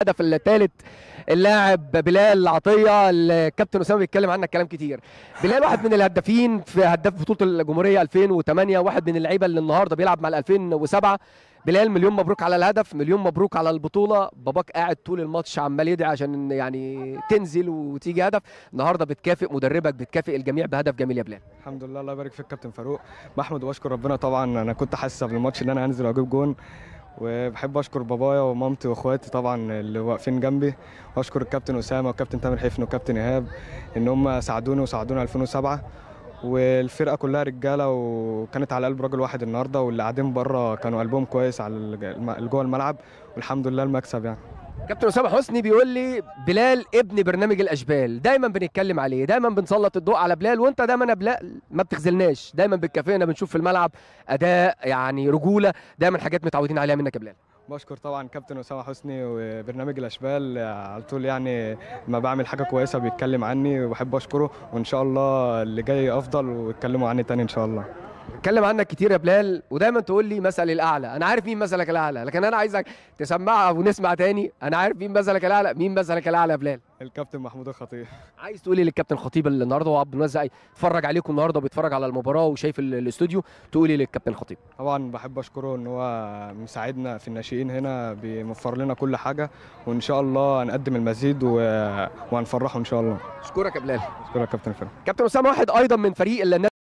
الهدف الثالث اللاعب بلال عطيه الكابتن اسامه بيتكلم عنك كلام كتير بلال واحد من الهدافين في هداف بطوله الجمهوريه 2008 واحد من اللعيبه اللي النهارده بيلعب مع ال 2007 بلال مليون مبروك على الهدف مليون مبروك على البطوله باباك قاعد طول الماتش عمال يدعي عشان يعني تنزل وتيجي هدف النهارده بتكافئ مدربك بتكافئ الجميع بهدف جميل يا بلال الحمد لله الله يبارك فيك كابتن فاروق بحمد واشكر ربنا طبعا انا كنت حاسس قبل الماتش ان انا هنزل واجيب جون وبحب اشكر بابايا ومامتي واخواتي طبعا اللي واقفين جنبي واشكر الكابتن اسامه والكابتن تامر حفني والكابتن ايهاب ان هم ساعدوني وساعدوني 2007 والفرقه كلها رجاله وكانت على قلب راجل واحد النهارده واللي قاعدين بره كانوا قلبهم كويس على الج- جوه الملعب والحمد لله المكسب يعني كابتن اسامه حسني بيقول لي بلال ابن برنامج الاشبال دايما بنتكلم عليه دايما بنسلط الضوء على بلال وانت دايما يا بلال ما بتخذلناش دايما بتكافئنا بنشوف في الملعب اداء يعني رجوله دايما حاجات متعودين عليها منك يا بلال بشكر طبعا كابتن اسامه حسني وبرنامج الاشبال على طول يعني ما بعمل حاجه كويسه بيتكلم عني وبحب اشكره وان شاء الله اللي جاي افضل ويتكلموا عني تاني ان شاء الله اتكلم عنك كتير يا بلال ودايما تقول لي مثل الاعلى انا عارف مين مثلك الاعلى لكن انا عايزك تسمعها ونسمع تاني انا عارف مين مثلك الاعلى مين مثلك الاعلى يا بلال الكابتن محمود الخطيب عايز تقولي للكابتن خطيب اللي النهارده هو عبد الموزع اتفرج عليكم النهارده وبيتفرج على المباراه وشايف ال- الاستوديو تقولي للكابتن خطيب طبعا بحب اشكره ان هو مساعدنا في الناشئين هنا بيوفر لنا كل حاجه وان شاء الله هنقدم المزيد و... وهنفرحه ان شاء الله اشكرك يا بلال اشكرك يا كابتن فاروق كابتن اسامه واحد ايضا من فريق النادي